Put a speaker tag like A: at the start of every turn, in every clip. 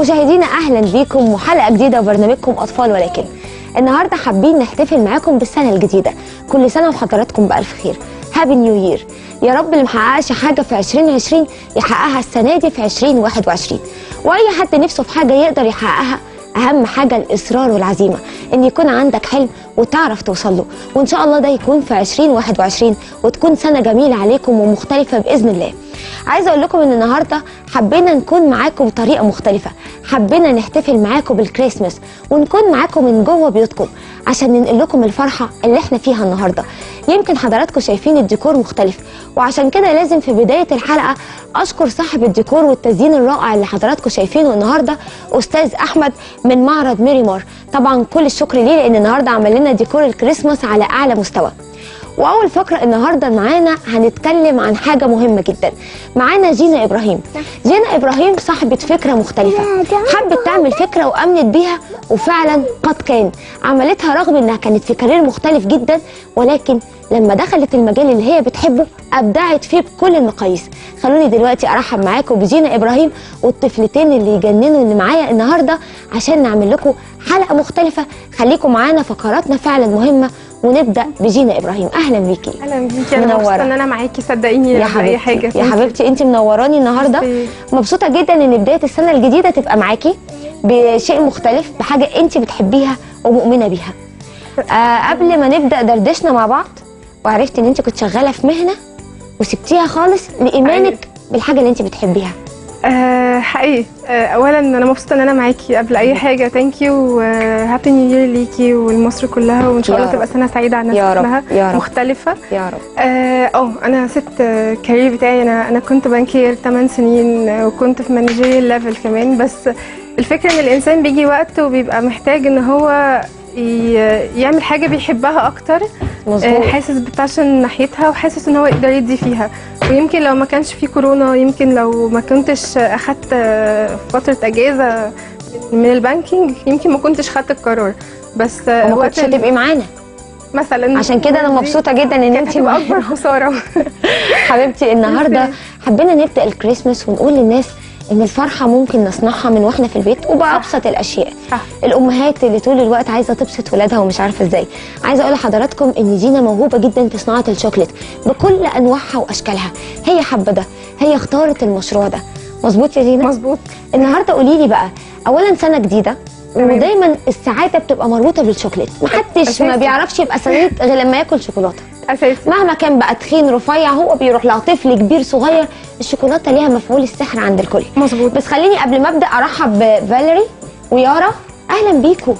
A: مشاهدينا اهلا بيكم وحلقه جديده وبرنامجكم اطفال ولكن النهارده حابين نحتفل معاكم بالسنه الجديده كل سنه وحضراتكم بالف خير هابي نيو يير يا رب اللي محققش حاجه في 2020 يحققها السنه دي في 2021 واي حد نفسه في حاجه يقدر يحققها اهم حاجه الاصرار والعزيمه ان يكون عندك حلم وتعرف توصل له وان شاء الله ده يكون في 2021 وتكون سنه جميله عليكم ومختلفه باذن الله عايزه اقول لكم ان النهارده حبينا نكون معاكم بطريقه مختلفه حبينا نحتفل معاكم بالكريسماس ونكون معاكم من جوه بيوتكم عشان ننقل لكم الفرحه اللي احنا فيها النهارده يمكن حضراتكم شايفين الديكور مختلف وعشان كده لازم في بدايه الحلقه اشكر صاحب الديكور والتزيين الرائع اللي حضراتكم شايفينه النهارده استاذ احمد من معرض ميري مار طبعا كل الشكر ليه لان النهارده عمل لنا ديكور الكريسماس على اعلى مستوى واول فقره النهارده معانا هنتكلم عن حاجه مهمه جدا معانا جينا ابراهيم جينا ابراهيم صاحبه فكره مختلفه حبت تعمل فكره وامنت بيها وفعلا قد كان عملتها رغم انها كانت في كارير مختلف جدا ولكن لما دخلت المجال اللي هي بتحبه ابدعت فيه بكل المقاييس خلوني دلوقتي ارحب معاكم بجينا ابراهيم والطفلتين اللي يجننوا اللي معايا النهارده عشان نعمل لكم حلقه مختلفه خليكم معانا فقراتنا فعلا مهمه ونبدا بجينا ابراهيم اهلا بيكي
B: اهلا بيكي انا
A: منورة.
B: مبسوطه ان انا معاكي صدقيني
A: يا
B: في اي حاجه
A: حبيبتي يا
B: Thank you.
A: حبيبتي انت منوراني النهارده
B: ميرسي.
A: مبسوطه جدا ان بدايه السنه الجديده تبقى معاكي بشيء مختلف بحاجه انت بتحبيها ومؤمنه بيها آه قبل ما نبدا دردشنا مع بعض وعرفت ان انت كنت شغاله في مهنه وسبتيها خالص لايمانك بالحاجه اللي انت بتحبيها
B: آه حقيقي آه اولا انا مبسوطه ان انا معاكي قبل اي حاجه ثانك يو وهابي نيو يير ليكي ولمصر كلها وان شاء
A: يا
B: الله
A: رب.
B: تبقى سنه سعيده على الناس
A: يا رب.
B: كلها
A: يا رب.
B: مختلفه
A: يا رب
B: اه آه، انا سبت آه، الكارير بتاعي انا انا كنت بانكير 8 سنين آه، وكنت في مانجيريال ليفل كمان بس الفكره ان الانسان بيجي وقت وبيبقى محتاج ان هو ي- يعمل حاجه بيحبها اكتر
A: مظبوط
B: آه، حاسس بباشن ناحيتها وحاسس ان هو يقدر يدي فيها ويمكن لو ما كانش في كورونا يمكن لو ما كنتش اخدت آه، فتره اجازه من البانكينج يمكن ما كنتش خدت القرار بس آه،
A: وما
B: وقت
A: كنتش
B: ال-
A: هتبقي معانا
B: مثلا
A: عشان كده انا
B: دي
A: مبسوطه جدا ان
B: كانت
A: انت
B: هتبقى
A: معانا
B: اكبر خساره
A: حبيبتي النهارده حبينا نبدا الكريسماس ونقول للناس ان الفرحه ممكن نصنعها من واحنا في البيت وبابسط الاشياء
B: صح.
A: الامهات اللي طول الوقت عايزه تبسط ولادها ومش عارفه ازاي عايزه اقول لحضراتكم ان جينا موهوبه جدا في صناعه الشوكليت بكل انواعها واشكالها هي حابه ده هي اختارت المشروع ده مظبوط يا جينا
B: مظبوط
A: النهارده قولي لي بقى اولا سنه جديده
B: تمام.
A: ودايما السعاده بتبقى مربوطه بالشوكليت محدش ما
B: أساسي.
A: بيعرفش يبقى سعيد غير لما ياكل شوكولاته
B: اساسي
A: مهما كان بقى تخين رفيع هو بيروح لها طفل كبير صغير الشوكولاته ليها مفعول السحر عند الكل
B: مظبوط
A: بس خليني قبل ما ابدا ارحب بفاليري ويارا اهلا بيكم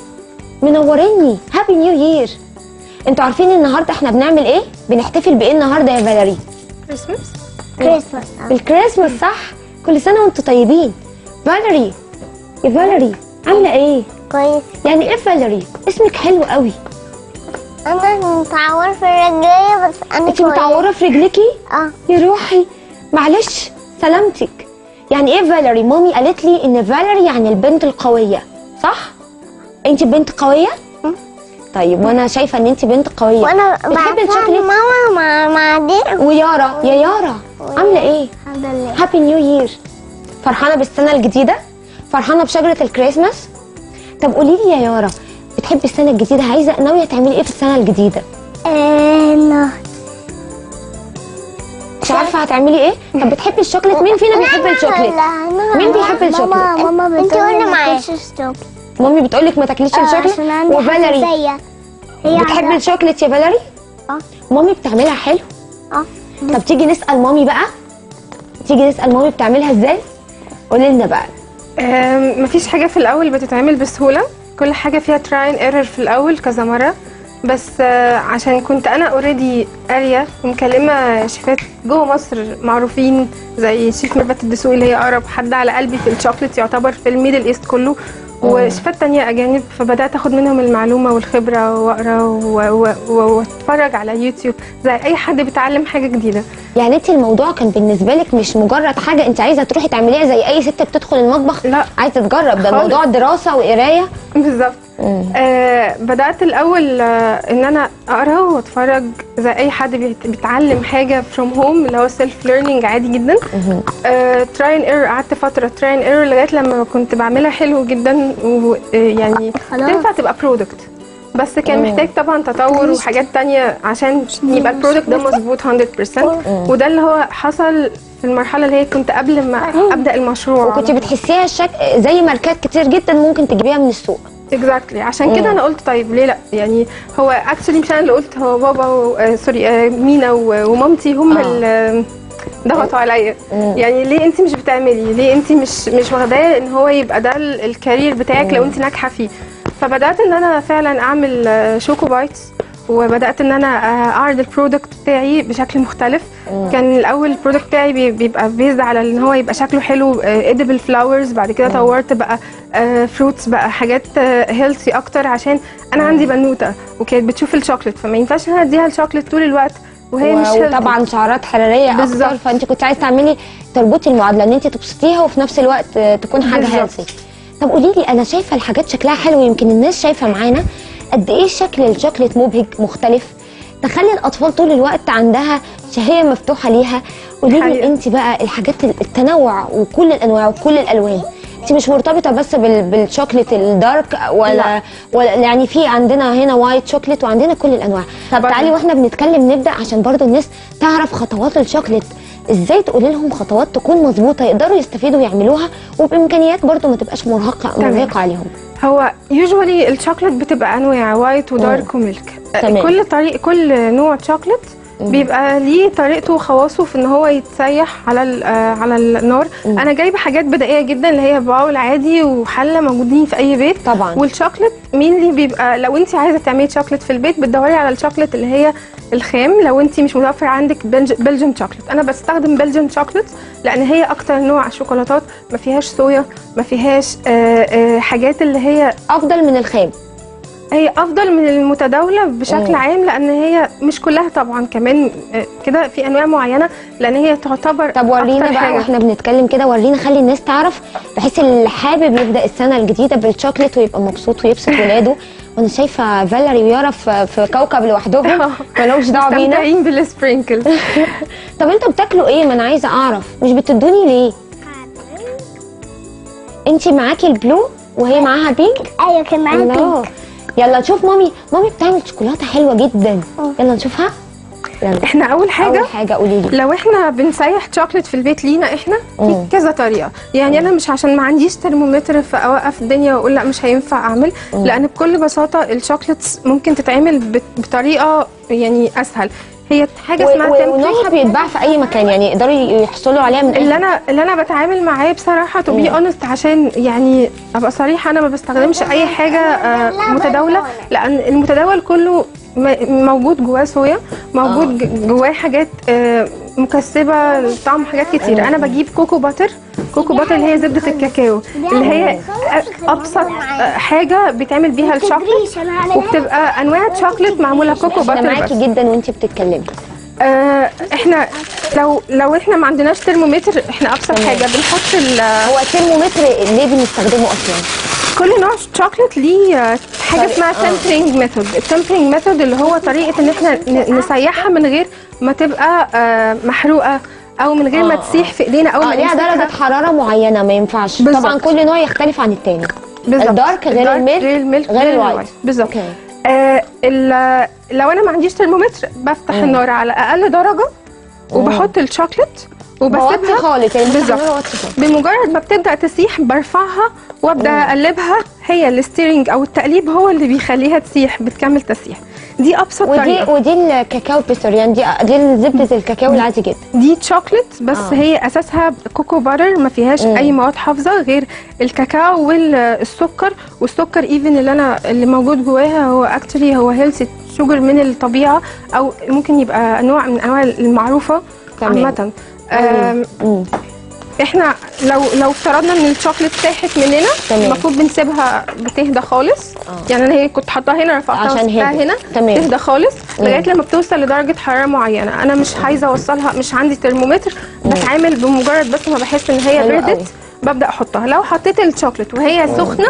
A: منوريني هابي نيو يير انتوا عارفين النهارده احنا بنعمل ايه بنحتفل بايه النهارده يا فاليري
B: كريسماس
C: كريسماس
A: بالكريسماس صح كل سنه وانتوا طيبين فاليري يا فاليري عامله ايه
C: كويس
A: يعني ايه فاليري اسمك حلو قوي
C: انا متعور في رجلي بس انا
A: انت
C: كويس.
A: متعوره في رجليكي
C: اه
A: يا روحي معلش سلامتك يعني ايه فاليري مامي قالت لي ان فاليري يعني البنت القويه صح انت بنت قويه
C: مم.
A: طيب وانا شايفه ان انت بنت قويه
C: وانا
A: بتحبي
C: بعرفها
A: الشوكليت
C: ماما مع مع دي
A: ويارا يا يارا عامله ايه
C: الحمد لله
A: هابي نيو يير فرحانه بالسنه الجديده فرحانه بشجره الكريسماس طب قولي لي يا يارا بتحبي السنه الجديده عايزه ناويه تعملي ايه في السنه الجديده
C: انا
A: مش عارفه هتعملي ايه طب بتحبي الشوكليت مين فينا بيحب الشوكليت مين بيحب الشوكليت؟
C: ماما ماما انت قولي معايا الشوكليت
A: مامي بتقولك ما تاكليش الشوكليت
C: عشان عندي
A: وفاليري
C: حساسية هي
A: بتحبي
C: عندها-
A: الشوكليت يا فاليري
C: اه
A: مامي بتعملها حلو
C: اه
A: طب تيجي نسال مامي بقى تيجي نسال مامي بتعملها ازاي قولي لنا بقى
B: آم، مفيش حاجة في الأول بتتعمل بسهولة كل حاجة فيها تراين ايرور في الأول كذا مرة بس آه، عشان كنت أنا اوريدي قارية ومكلمة شيفات جوه مصر معروفين زي شيف ميرفت الدسوقي اللي هي أقرب حد على قلبي في الشوكليت يعتبر في الميدل ايست كله وشيفات تانية أجانب فبدأت أخد منهم المعلومة والخبرة وأقرأ و- و- و- وأتفرج على يوتيوب زي أي حد بيتعلم حاجة جديدة
A: يعني انت الموضوع كان بالنسبه لك مش مجرد حاجه انت عايزه تروحي تعمليها زي اي ست بتدخل المطبخ
B: لا.
A: عايزه تجرب ده
B: خالص.
A: الموضوع دراسه وقرايه
B: بالظبط آه بدات الاول آه ان انا اقرا واتفرج زي اي حد بيت- بيتعلم حاجه فروم هوم اللي هو سيلف ليرنينج عادي جدا تراي اند ايرور قعدت فتره تراي اند ايرور لغايه لما كنت بعملها حلو جدا ويعني
C: خلاص.
B: تنفع تبقى برودكت بس كان
A: مم.
B: محتاج طبعا تطور وحاجات تانية عشان يبقى البرودكت ده مظبوط 100% وده اللي هو حصل في المرحله اللي هي كنت قبل ما ابدا المشروع
A: وكنت بتحسيها شك... زي ماركات كتير جدا ممكن تجيبيها من السوق
B: اكزاكتلي عشان كده انا قلت طيب ليه لا يعني هو اكشلي مش انا اللي قلت هو بابا و... آه سوري آه مينا و... ومامتي هم
A: آه.
B: اللي ضغطوا عليا يعني ليه انت مش بتعملي ليه انت مش مش واخداه ان هو يبقى ده ال- الكارير بتاعك لو انت ناجحه فيه فبدات ان انا فعلا اعمل آه، شوكو بايتس وبدات ان انا آه، اعرض البرودكت بتاعي بشكل مختلف كان الاول البرودكت بتاعي بي- بيبقى بيزد على ان هو يبقى شكله حلو اديبل فلاورز بعد كده طورت بقى فروتس بقى حاجات هيلثي اكتر عشان انا عندي بنوته وكانت بتشوف الشوكليت فما ينفعش ان انا اديها الشوكليت طول الوقت وهي مش healthy.
A: وطبعا سعرات حراريه اكتر
B: بالظبط.
A: فانت كنت عايزه تعملي تربطي المعادله ان انت تبسطيها وفي نفس الوقت آه، تكون حاجه
B: بالظبط.
A: هيلثي طب قولي لي انا شايفه الحاجات شكلها حلو يمكن الناس شايفه معانا قد ايه شكل الشوكليت مبهج مختلف تخلي الاطفال طول الوقت عندها شهيه مفتوحه ليها قولي لي
B: حقيقة.
A: انت بقى الحاجات التنوع وكل الانواع وكل الالوان انت مش مرتبطه بس بال- بالشوكليت الدارك ولا
B: لا.
A: ولا يعني في عندنا هنا وايت شوكليت وعندنا كل الانواع طب
B: برضه.
A: تعالي واحنا بنتكلم نبدا عشان برضو الناس تعرف خطوات الشوكليت ازاي تقولي لهم خطوات تكون مظبوطه يقدروا يستفيدوا يعملوها وبامكانيات برضو ما تبقاش مرهقه
B: تمام.
A: مرهقه عليهم
B: هو يوجوالي الشوكليت بتبقى انواع وايت ودارك وميلك
A: تمام.
B: كل طريق كل نوع شوكليت بيبقى ليه طريقته وخواصه في ان هو يتسيح على ال- آه، على النار انا جايبه حاجات بدائيه جدا اللي هي باول عادي وحله موجودين في اي بيت
A: طبعا.
B: والشوكليت مين بيبقى لو انت عايزه تعملي شوكليت في البيت بتدوري على الشوكليت اللي هي الخام لو انت مش متوفر عندك بلجن شوكليت انا بستخدم بلجن شوكليت لان هي اكتر نوع شوكولاتات ما فيهاش صويا ما فيهاش آه، آه، حاجات اللي هي
A: افضل من الخام
B: هي افضل من المتداوله بشكل
A: مم.
B: عام لان هي مش كلها طبعا كمان آه، كده في انواع معينه لان هي تعتبر
A: طب ورينا
B: أكتر
A: بقى
B: حاجة.
A: واحنا بنتكلم كده ورينا خلي الناس تعرف بحيث اللي حابب يبدا السنه الجديده بالشوكليت ويبقى مبسوط ويبسط ولاده وانا شايفه فاليري ويارا في في كوكب لوحدهم ما لهمش دعوه بينا
B: مستمتعين بالسبرينكل
A: طب انتوا بتاكلوا ايه ما انا عايزه اعرف مش بتدوني ليه انتي معاكي البلو وهي معاها بينك
C: ايوه كان معايا
A: الله
C: بينك
A: يلا نشوف مامي مامي بتعمل شوكولاته حلوه جدا يلا نشوفها يلا
B: احنا اول حاجه
A: اول حاجه قولي لي
B: لو احنا بنسيح شوكليت في البيت لينا احنا في
A: مم.
B: كذا طريقه يعني انا مش عشان ما عنديش ترمومتر فاوقف الدنيا واقول لا مش هينفع اعمل لان بكل بساطه الشوكليتس ممكن تتعمل بت- بطريقه يعني اسهل هي حاجه اسمها
A: و- و-
B: template.
A: ونوعها بيتباع في اي مكان يعني يقدروا يحصلوا عليها من
B: اللي
A: اي
B: انا اللي انا بتعامل معاه بصراحه تو بي اونست عشان يعني ابقى صريحه انا ما بستخدمش اي حاجه آه، متداوله لان المتداول كله م- موجود جواه صويا موجود ج- جواه حاجات آه، مكسبه طعم حاجات كتير انا بجيب كوكو باتر كوكو باتر اللي هي زبده الكاكاو اللي هي أ- ابسط آه، حاجه بيتعمل بيها الشوكليت وبتبقى انواع شوكليت معموله كوكو
A: انا
B: باتر بس
A: معاكي جدا وانتي بتتكلمي
B: آه احنا لو لو احنا ما عندناش ترمومتر احنا ابسط
A: تمام.
B: حاجه بنحط ال-
A: هو الترمومتر ليه بنستخدمه اصلا
B: كل نوع شوكليت ليه آه، حاجه اسمها تمبرينج ميثود التمبرينج ميثود اللي هو طريقه ان احنا ن- نسيحها من غير ما تبقى آه، محروقه او من غير ما
A: آه،
B: تسيح في ايدينا او
A: اه
B: ما
A: ليها
B: نمسكها.
A: درجه حراره معينه ما ينفعش
B: بالظبط.
A: طبعا كل نوع يختلف عن التاني
B: بالظبط.
A: الدارك غير
B: الدارك
A: الميلك
B: غير الميلك
A: غير الوايت
B: بالظبط
A: اوكي
B: آه ال- لو انا ما عنديش ترمومتر بفتح النار على اقل درجه وبحط الشوكليت
A: بوطي
B: وبسيبها
A: خالص يعني
B: بالظبط.
A: بالظبط بوطي خالص
B: بمجرد ما بتبدا تسيح برفعها وابدا اقلبها هي الستيرنج او التقليب هو اللي بيخليها تسيح بتكمل تسيح دي ابسط
A: ودي
B: طريقه
A: ودي الكاكاو بيستر يعني دي دي زبده الكاكاو العادي جدا
B: دي شوكليت بس
A: آه.
B: آه. هي اساسها كوكو باتر ما فيهاش
A: مم.
B: اي مواد حافظه غير الكاكاو والسكر والسكر ايفن اللي انا اللي موجود جواها هو اكشلي هو هيلثي شوجر من الطبيعه او ممكن يبقى نوع من انواع المعروفه
A: تمام.
B: عامه آم،
A: مم.
B: احنا لو لو افترضنا ان الشوكليت ساحت مننا
A: تمام.
B: المفروض بنسيبها بتهدى خالص
A: آه.
B: يعني انا هي كنت حاطاها هنا رفعتها
A: عشان
B: وسبتها
A: هدت.
B: هنا
A: تمام.
B: تهدى خالص
A: مم.
B: لغايه لما بتوصل لدرجه حراره معينه انا مش عايزه اوصلها مش عندي ترمومتر بتعامل بمجرد بس ما بحس ان هي
A: حلو قوي.
B: بردت ببدا احطها لو حطيت الشوكليت وهي سخنه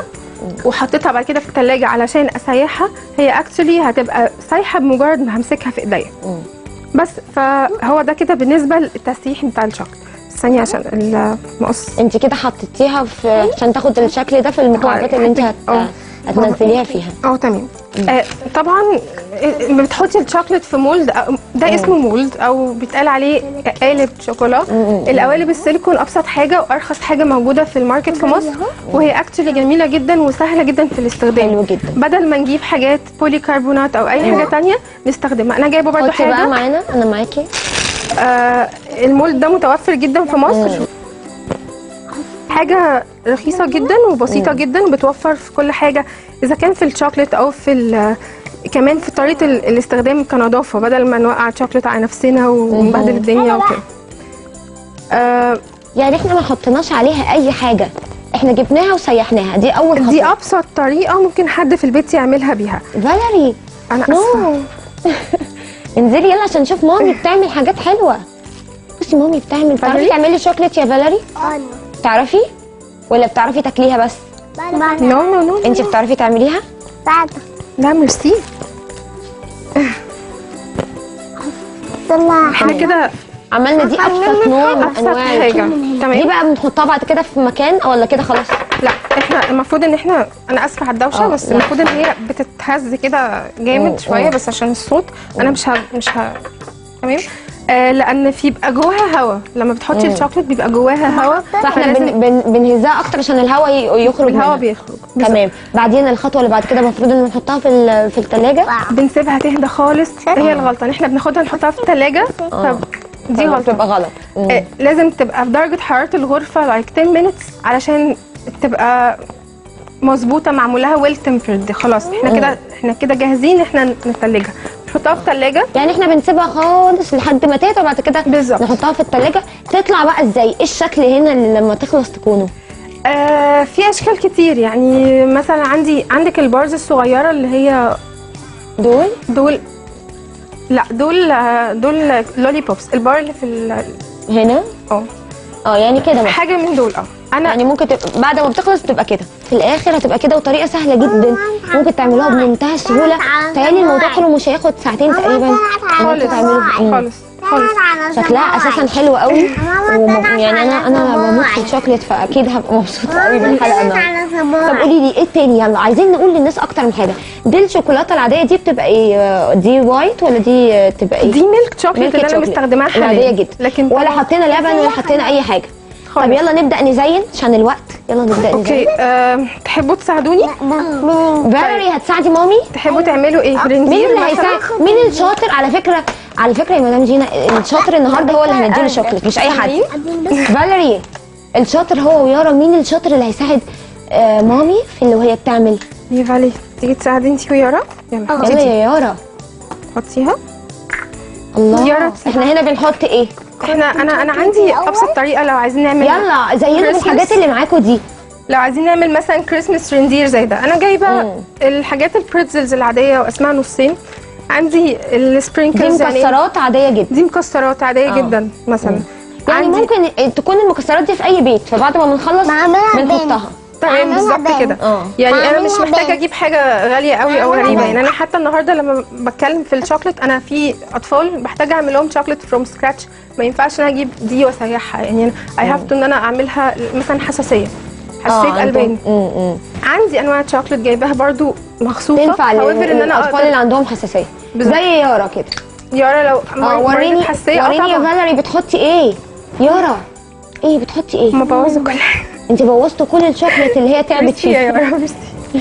B: وحطيتها بعد كده في التلاجة علشان اسيحها هي اكشولي هتبقى سايحه بمجرد ما همسكها في ايديا
A: مم.
B: بس فهو ده كده بالنسبه للتسييح بتاع الشوكليت ثانيه عشان المقص
A: انت كده حطيتيها في عشان تاخد الشكل ده في المكعبات اللي انت هت...
B: اه.
A: هتنزليها فيها
B: اه تمام آه طبعا آه، لما بتحطي الشوكليت في مولد أو- ده اسمه مولد او بيتقال عليه قالب شوكولا القوالب السيليكون ابسط حاجه وارخص حاجه موجوده في الماركت في مصر وهي اكشلي جميله جدا وسهله جدا في الاستخدام
A: حلو جدا.
B: بدل ما نجيب حاجات بولي كربونات او اي حاجه تانية نستخدمها انا جايبه برضو
A: حطي بقى
B: حاجه
A: معانا انا معاكي
B: آه المولد ده متوفر جدا في مصر حاجة رخيصة جدا وبسيطة جدا بتوفر في كل حاجة إذا كان في الشوكليت أو في ال- كمان في طريقة ال- الاستخدام كنظافة بدل ما نوقع الشوكليت على نفسنا ونبهدل الدنيا وكده آه
A: يعني احنا ما حطيناش عليها اي حاجه احنا جبناها وسيحناها دي اول خطوه
B: دي أبسط طريقة ممكن حد في البيت يعملها بيها
A: فاليري
B: أنا آسفة
A: نو انزلي يلا عشان نشوف مامي بتعمل حاجات حلوه بصي مامي بتعمل بتعرفي
B: فاليري؟
A: تعملي شوكليت يا فاليري
C: انا
A: تعرفي ولا بتعرفي تاكليها بس
C: بعد
B: نو نو نو
A: انت بتعرفي تعمليها
C: بعد
B: لا ميرسي
C: طلع
B: احنا كده
A: عملنا دي ابسط نوع من
B: أبسط
A: انواع
B: حاجة
A: الشوكليت. دي
B: تمام
A: بقى بنحطها بعد كده في مكان أو ولا كده خلاص
B: لا احنا المفروض ان احنا انا اسفه على الدوشه
A: اه،
B: بس
A: لا.
B: المفروض ان هي بتتهز كده
A: اه،
B: جامد شويه
A: اه.
B: بس عشان الصوت انا مش ه... مش ه... تمام آه لان في بيبقى جواها هوا لما بتحطي الشوكليت بيبقى جواها هوا
A: فاحنا
B: فلازم
A: بن بن بنهزها اكتر عشان الهواء ي- يخرج
B: الهوا
A: منها.
B: بيخرج
A: تمام بعدين الخطوه اللي بعد كده المفروض ان نحطها في ال- في الثلاجه
B: بنسيبها تهدى خالص هي الغلطه ان احنا بناخدها نحطها في الثلاجه دي غلطه
A: بتبقى غلط مم.
B: آه، لازم تبقى في درجة حرارة الغرفة like 10 minutes علشان تبقى مظبوطة معمول لها ويل تمبرد خلاص احنا كده احنا كده جاهزين احنا نتلجها نحطها في الثلاجة
A: يعني احنا بنسيبها خالص لحد ما تهدى وبعد كده
B: بالظبط.
A: نحطها في الثلاجه تطلع بقى ازاي ايه الشكل هنا اللي لما تخلص تكونه
B: آه في اشكال كتير يعني مثلا عندي عندك البارز الصغيرة اللي هي
A: دول
B: دول لا دول آه، دول لولي بوبس البار اللي في ال-
A: هنا
B: اه
A: اه يعني كده مثلا
B: حاجة من دول اه انا
A: يعني ممكن تبقى بعد ما بتخلص تبقى كده في الاخر هتبقى كده وطريقه سهله جدا ممكن تعملوها بمنتهى السهوله تهيألي الموضوع كله مش هياخد ساعتين تقريبا ان انتوا
B: خالص
A: تعملوا مم.
B: خالص خالص
A: شكلها اساسا حلو قوي وم... يعني انا انا بموت في الشوكليت فاكيد هبقى مبسوطه قوي بالحلقه النهارده طب قولي لي ايه التاني يلا عايزين نقول للناس اكتر من حاجه دي الشوكولاته العاديه دي بتبقى ايه آه، دي وايت ولا دي آه، تبقى ايه
B: دي ميلك شوكليت اللي انا
A: شوكليت.
B: مستخدماها حاليا
A: العاديه جدا
B: لكن
A: ولا
B: طبعاً-
A: حطينا لبن ولا حطينا اي حاجه طب
B: خالص.
A: يلا نبدا نزين عشان الوقت يلا نبدا نزين
B: اوكي آه، تحبوا تساعدوني
A: فاليري هتساعدي مامي
B: تحبوا تعملوا ايه
A: مين
B: رينجير
A: اللي
B: مثلا
A: هيساعد مين الشاطر على فكره على فكره يا مدام جينا الشاطر النهارده هو اللي هنديله شوكليت مش اي حد
B: سامعين؟
A: فاليري الشاطر هو ويارا مين الشاطر اللي هيساعد آه مامي في اللي وهي بتعمل
B: يا فالي تيجي تساعدي انت ويارا يلا
A: يلا
B: حطيتي
A: يا يارا
B: حطيها
A: الله
B: يارا.
A: احنا هنا بنحط ايه
B: احنا انا انا عندي ابسط طريقه لو عايزين نعمل
A: يلا زينا
B: Christmas.
A: بالحاجات اللي معاكم دي
B: لو عايزين نعمل مثلا كريسمس ريندير زي ده انا جايبه
A: مم.
B: الحاجات البريتزلز العاديه واسمها نصين عندي
A: دي
B: السبرينكلز
A: مكسرات عاديه جدا
B: دي مكسرات عاديه
A: آه.
B: جدا مثلا
A: يعني
B: عندي-
A: ممكن تكون المكسرات دي في اي بيت فبعد ما بنخلص
C: بعملها بين.
A: بنحطها
B: تمام
C: بعملها
B: بالظبط
C: بين.
B: كده
A: اه
B: يعني انا مش
C: بعملها
B: محتاجه
C: بين.
B: اجيب حاجه غاليه قوي او
C: بعملها
B: غريبه
C: بين.
B: يعني انا حتى النهارده لما بتكلم في الشوكليت انا في اطفال بحتاج اعمل لهم شوكليت فروم سكراتش ما ينفعش ان انا اجيب دي واسيحها يعني اي هاف تو ان انا اعملها مثلا حساسيه حساسيه البان
A: امم
B: عندي انواع شوكليت جايباها برضو مخصوصه
A: تنفع
B: however ان انا
A: للاطفال
B: أقدر-
A: اللي عندهم حساسيه
B: بالظبط.
A: زي يارا كده
B: يارا لو
A: اه
B: مريض- مريضة
A: وريني
B: حساسيه اه
A: وريني يا
B: طبعا
A: فاليري بتحطي ايه يارا ايه بتحطي ايه
B: ما بوظوا كل حاجه
A: انت بوظتوا كل الشوكليت اللي هي تعبت
B: ميرسي يا
A: فيه
B: يارا ميرسي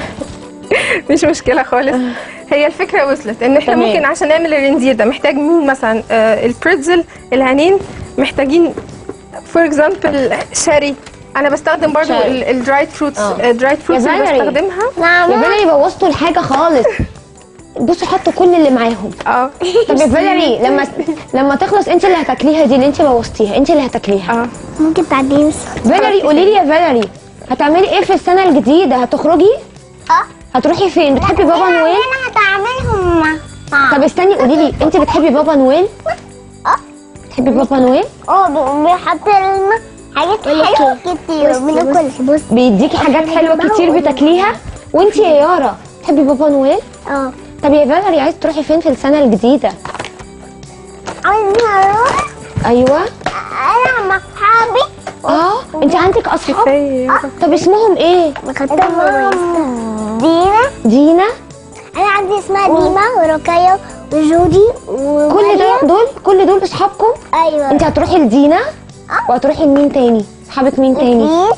B: مش مشكله خالص هي الفكره وصلت ان احنا
A: تمام.
B: ممكن عشان نعمل الرندير ده محتاج مين مثلا آه البريتزل الهنين محتاجين فور اكزامبل شاري انا بستخدم برضو
A: شاري.
B: الدرايد فروتس
A: اه.
B: الدرايد فروتس اللي
A: فاليري.
B: بستخدمها
A: يا فاليري بوظتوا الحاجه خالص بصوا حطوا كل اللي معاهم
B: اه
A: طب يا فاليري لما لما تخلص انت اللي هتاكليها دي اللي انت بوظتيها انت اللي هتاكليها
B: اه
C: ممكن تعديني بس
A: فاليري قولي لي يا فاليري هتعملي ايه في السنه الجديده هتخرجي
C: اه
A: هتروحي فين بتحبي بابا نويل
C: انا هتعملهم مع
A: طب استني قولي لي انت بتحبي بابا نويل
C: اه
A: بتحبي بابا نويل
C: اه ب- بيحط لنا حاجات حلوه كتير بناكل بص
A: بيديكي حاجات حلوه كتير بتاكليها وانت يا يارا تحبي بابا نويل
C: اه
A: طب يا فالري عايز تروحي فين في السنه الجديده
C: عايزة اروح
A: ايوه
C: العب مع اصحابي
A: اه انت عندك اصحاب
B: كفايه يا رب.
A: طب اسمهم ايه
C: اسمهم دينا
A: دينا
C: انا عندي اسمها ديما ورقية وجودي
A: كل
C: ومريم
A: ده دول كل دول اصحابكم
C: ايوه
A: انت هتروحي لدينا وهتروحي لمين تاني اصحابك مين تاني
C: دي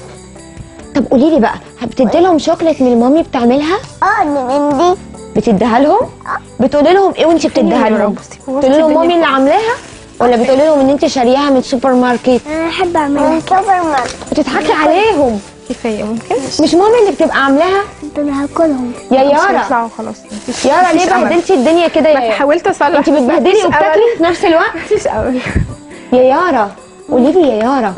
A: طب قولي لي بقى بتدي لهم شوكليت من المامي بتعملها
C: اه من دي
A: بتديها لهم بتقولي لهم ايه وانت بتديها
B: يا
A: لهم
B: رب، بصي، بوظتي
A: تقولي لهم
B: الدنيا
A: مامي اللي عاملاها ولا بتقولي لهم ان انت شارياها من سوبر ماركت
C: انا احب اعملها من سوبر ماركت
A: بتضحكي عليهم
B: كفايه ممكن
A: مش مامي اللي بتبقى عاملاها
C: انا هاكلهم
A: يا
B: مش
A: يارا
B: هيطلعوا خلاص مفيش-
A: يارا
B: مفيش
A: ليه
B: أمل.
A: بهدلتي الدنيا كده يا
B: ما
A: يارا
B: حاولت اصلح
A: انت بتبهدلي
B: مفيش
A: وبتاكلي
B: أمل.
A: في نفس الوقت
B: مفيش امل
A: يا يارا قولي لي يا يارا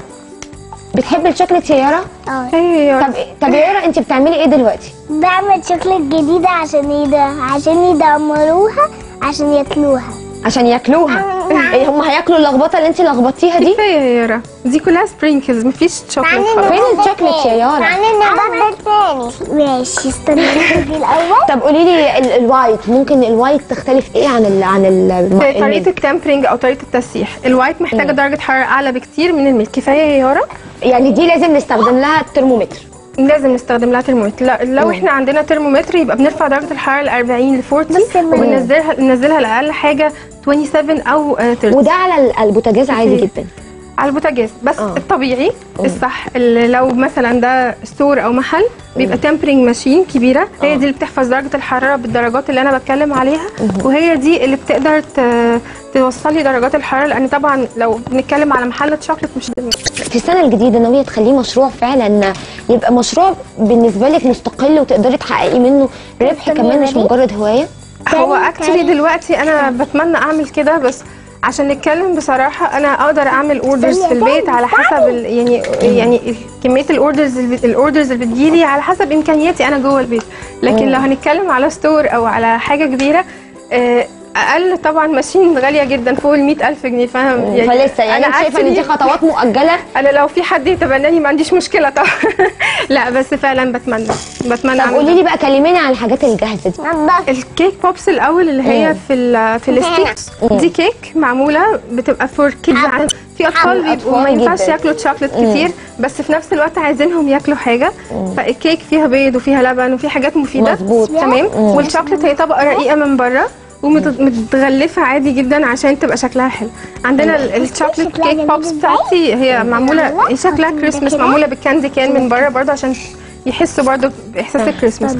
A: بتحبي الشوكليت يا يارا
C: اه
B: ايوه يا
A: طب طب يا يارا انت بتعملي ايه دلوقتي
C: بعمل شوكليت جديدة عشان يدا عشان يدمروها عشان ياكلوها
A: عشان ياكلوها
C: نعم.
A: ايه هم هياكلوا اللخبطه اللي انت لخبطتيها دي
B: كفايه يا يارا دي كلها سبرينكلز مفيش شوكليت خالص
A: فين الشوكليت يا يارا؟
C: تعالي نبدل تاني ماشي استني دي الاول
A: طب قولي لي ال- الوايت ممكن الوايت تختلف ايه عن ال عن ال
B: في طريقه التمبرينج او طريقه التسييح الوايت محتاجه درجه حراره اعلى بكتير من الميلك كفايه يا يارا
A: يعني دي لازم نستخدم لها الترمومتر
B: لازم نستخدم لها ترمومتر لا- لو احنا عندنا ترمومتر يبقى بنرفع درجه الحراره ل 40 ل 40
C: بس ما-
B: وبننزلها ننزلها لاقل حاجه 27 او آه، 30
A: وده على ال- البوتاجاز عادي جدا
B: على البوتاجاز بس
A: آه.
B: الطبيعي الصح اللي لو مثلا ده ستور او محل بيبقى تمبرينج ماشين كبيره هي دي اللي بتحفظ درجه الحراره بالدرجات اللي انا بتكلم عليها وهي دي اللي بتقدر ت- توصلي درجات الحراره لان طبعا لو بنتكلم على محل شوكليت مش
A: في السنه الجديده ناويه تخليه مشروع فعلا يبقى مشروع بالنسبه لك مستقل وتقدري تحققي منه ربح كمان مش مجرد هوايه
B: هو
C: تاني-
B: اكشلي
C: تاني.
B: دلوقتي انا بتمنى اعمل كده بس عشان نتكلم بصراحه انا اقدر اعمل اوردرز في البيت على حسب ال- يعني يعني ال- كميه الاوردرز اللي بت- الاوردرز اللي بتجيلي على حسب امكانياتي انا جوه البيت لكن لو هنتكلم على ستور او على حاجه كبيره آه، اقل طبعا ماشين غاليه جدا فوق ال 100000 جنيه فاهم
A: فلسه يعني انت شايفه ان دي
B: actually-
A: خطوات مؤجله
B: انا لو في حد يتبناني ما عنديش مشكله طبعا لا بس فعلا بتمنى بتمنى
A: طب
B: أعمل
A: قولي
B: ده.
A: لي بقى كلميني عن الحاجات الجاهزه دي
C: نضف
B: الكيك بوبس الاول اللي هي في ال في الستيكس دي كيك معموله بتبقى فور كيدز في اطفال بيبقوا ما
A: أطفال
B: ينفعش
A: جداً.
B: ياكلوا شوكليت كتير بس في نفس الوقت عايزينهم ياكلوا حاجه فالكيك فيها بيض وفيها لبن وفي حاجات مفيده
A: مظبوط.
B: تمام والشوكليت هي طبقه رقيقه من بره ومتغلفه عادي جدا عشان تبقى شكلها حلو عندنا ال- الشوكليت
C: شكلها
B: كيك
C: جميل
B: بوبس
C: إزاي؟
B: بتاعتي هي معموله هي شكلها كريسمس
C: كده.
B: معموله بالكاندي كان من بره برضه عشان يحسوا برضه باحساس الكريسماس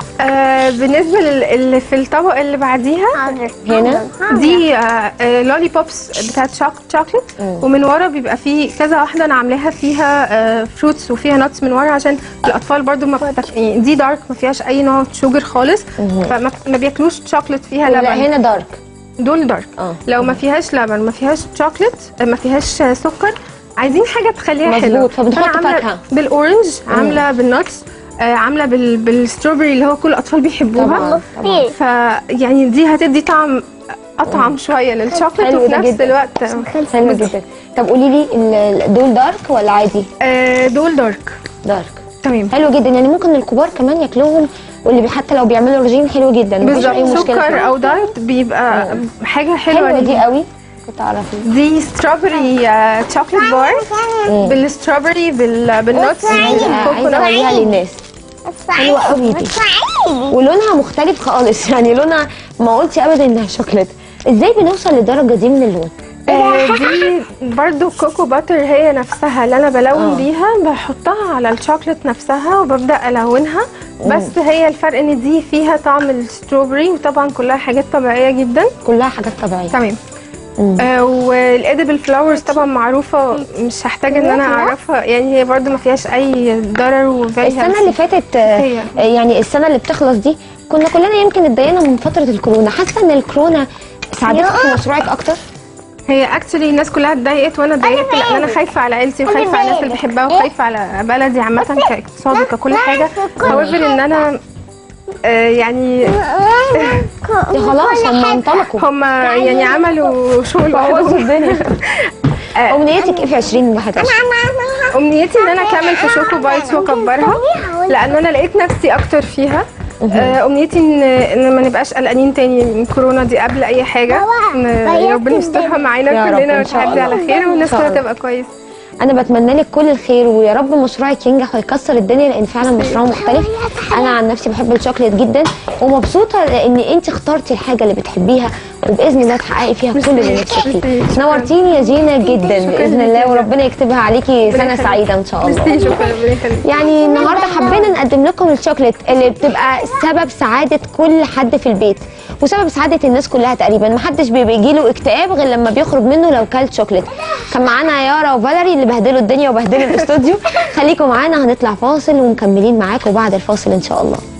B: آه بالنسبه لل- اللي في الطبق اللي بعديها
C: حاضر
A: هنا؟
B: دي لولي بوبس بتاعت شوك- شوكليت ومن ورا بيبقى فيه كذا واحده انا عاملاها فيها فروتس وفيها ناتس من ورا عشان الاطفال برضو ما بتك... يعني دي دارك ما فيهاش اي نوع شوجر خالص فما ما بياكلوش شوكليت فيها
A: لا
B: لبن
A: هنا دارك
B: دول دارك
A: اه.
B: لو ما فيهاش لبن ما فيهاش شوكليت ما فيهاش سكر عايزين حاجه تخليها
A: مظبوط،
B: حلوه
A: فبنحط
B: فأنا عاملة
A: فاكهة.
B: بالاورنج عامله بالناتس آه، عامله بال... بالستروبري اللي هو كل الاطفال بيحبوها
A: طبعا طبعا
B: فيعني دي هتدي طعم اطعم شويه للشوكليت
A: حلو
B: وفي
A: ده
B: نفس
A: جدا.
B: الوقت
A: حلو جدا طب قولي لي ال- ال- دول دارك ولا عادي
B: آه، دول دارك
A: دارك
B: تمام
A: حلو جدا يعني ممكن الكبار كمان ياكلوهم واللي بي- حتى لو بيعملوا رجيم حلو جدا مفيش اي
B: بالظبط
A: مشكله
B: سكر
A: فيه.
B: او دايت بيبقى حاجه حلوه
A: حلوه دي
B: ليهم.
A: قوي كنت اعرفها
B: دي ستروبري شوكليت بار بالستروبري بال- بالنوتس
A: عايزه
B: بالكوكونات
A: اوريها للناس حلوة قوي دي. ولونها مختلف خالص يعني لونها ما قلتش ابدا انها شوكليت ازاي بنوصل للدرجه دي من اللون
B: آه، دي برضو كوكو باتر هي نفسها اللي انا بلون بيها بحطها على الشوكليت نفسها وببدا الونها بس هي الفرق ان دي فيها طعم الستروبري وطبعا كلها حاجات طبيعيه جدا
A: كلها حاجات طبيعيه
B: تمام آه والادبل فلاورز طبعا معروفه مش هحتاج ان انا اعرفها يعني هي برضو ما فيهاش اي ضرر وفيري
A: السنه اللي فاتت آه،
B: هي.
A: آه، يعني السنه اللي بتخلص دي كنا كلنا يمكن اتضايقنا من فتره الكورونا حاسه ان الكورونا ساعدتك في مشروعك اكتر
B: هي اكشلي الناس كلها اتضايقت وانا اتضايقت لان انا خايفه على عيلتي وخايفه على الناس اللي بحبها وخايفه على بلدي عامه كاقتصاد وككل حاجه however ان انا آه، يعني
A: دي خلاص هم انطلقوا
B: هم يعني عملوا شغل
A: بوظوا
B: لوحدهم
A: الدنيا
B: آه.
A: امنيتك ايه في 2021
B: امنيتي ان انا اكمل في شوكو بايتس واكبرها لان انا لقيت نفسي اكتر فيها آه، امنيتي ان ان ما نبقاش قلقانين تاني من كورونا دي قبل اي حاجه ان
C: طيب
B: ربنا يسترها
A: يا
B: معانا
A: رب
B: كلنا
A: إن شاء
B: وتعدي على
A: الله.
B: خير والناس
A: إن شاء
B: كلها
A: الله.
B: تبقى كويس
A: انا بتمنى لك كل الخير ويا رب مشروعك ينجح ويكسر الدنيا لان فعلا مشروع مختلف انا عن نفسي بحب الشوكليت جدا ومبسوطه لان انت اخترتي الحاجه اللي بتحبيها وباذن الله تحققي فيها كل اللي نفسك فيه
B: شكراً.
A: نورتيني يا جينا جدا
B: شكراً
A: باذن
B: ليكي
A: الله
B: يا
A: وربنا يكتبها عليكي سنه
B: يخليك.
A: سعيده ان شاء الله
B: ميرسي شكرا ربنا يخليك
A: يعني النهارده حبينا نقدم لكم الشوكليت اللي بتبقى سبب سعاده كل حد في البيت وسبب سعاده الناس كلها تقريبا محدش بيجي له اكتئاب غير لما بيخرج منه لو كل شوكليت كان معانا يارا وفاليري اللي بهدلوا الدنيا وبهدلوا الاستوديو خليكم معانا هنطلع فاصل ومكملين معاكم بعد الفاصل ان شاء الله